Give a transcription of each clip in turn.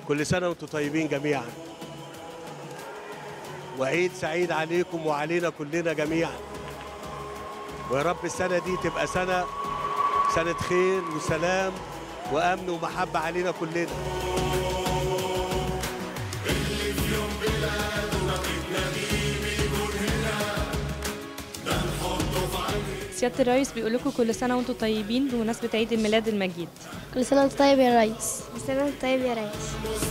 كل سنة وانتم طيبين جميعا وعيد سعيد عليكم وعلينا كلنا جميعا ويا رب السنة دي تبقى سنة سنة خير وسلام وأمن ومحبة علينا كلنا سيادة الرئيس بيقول لكم كل سنة وانتم طيبين بمناسبة عيد الميلاد المجيد كل سنة وانت طيب يا ريس كل سنة وانت طيب يا ريس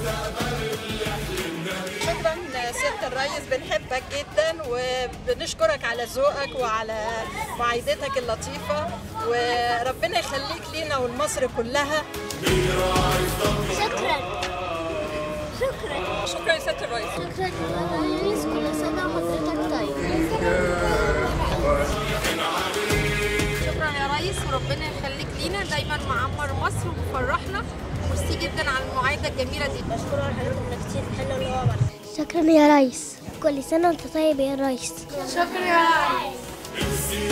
شكرا سيادة الريس بنحبك جدا وبنشكرك على ذوقك وعلى معايدتك اللطيفة وربنا يخليك لينا ولمصر كلها شكرا شكرا شكرا يا سيادة الريس شكرا يا ريس كل سنة وحضرتك طيب شكرا يا ريس وربنا يخليك لينا دايما معمر مصر ومفرحنا ميرسي جدا على المعايده الجميله دي بشكر على حضرتك انك كتير حلو اللي هو عمله شكرا يا ريس كل سنة وانت طيب يا ريس شكرا يا ريس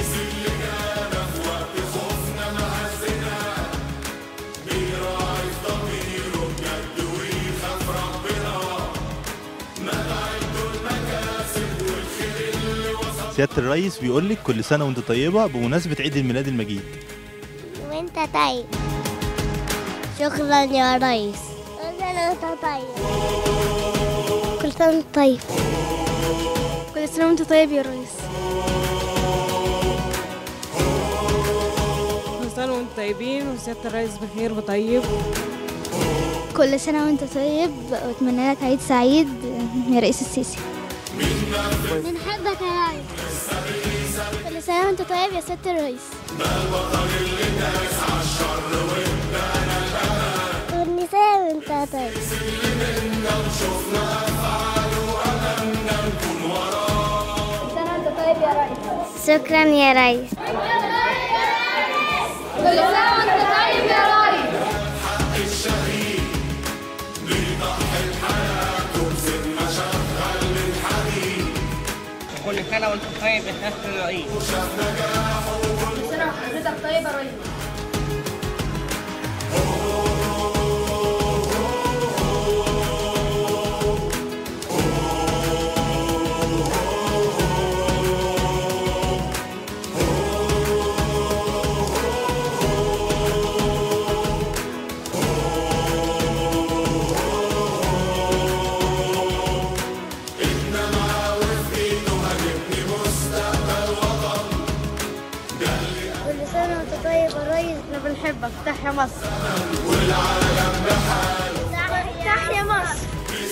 سيادة الرئيس بيقول لك كل سنة وانت طيبة بمناسبة عيد الميلاد المجيد وانت طيب شكرا يا ريس كل سنة وانت طيب كل سنة وانت طيب كل سنة وانت طيب يا ريس كل سنة وانتم طيبين وسيادة الرئيس بخير وطيب كل سنة وانت طيب واتمنى لك عيد سعيد يا رئيس السيسي بنحبك يا ريس كل سنة وانت طيب يا سيادة الرئيس كل سنة وانت طيب شكرا يا ريس كل سنة وانت طيب يا ريس كل سنة وانت طيب يا سيادة الرئيس حضرتك طيب يا ريس كل سنة وانت طيب يا ريس احنا بنحبك تحيا مصر تحيا مصر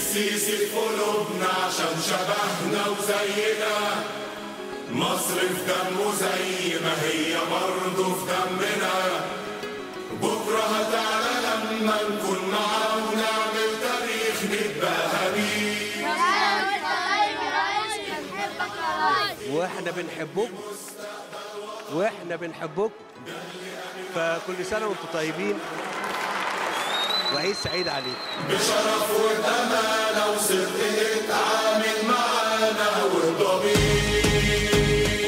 مصر في دمه زي ما هي برضه في دمنا بكرة هتعلى لما نكون معاه ونعمل تاريخ نتباهى بيه واحنا بنحبكم واحنا بنحبكم فكل سنة وانتم طيبين وعيد سعيد عليكم بشرف وأمانة وصدق اتعامل معانا وبضمير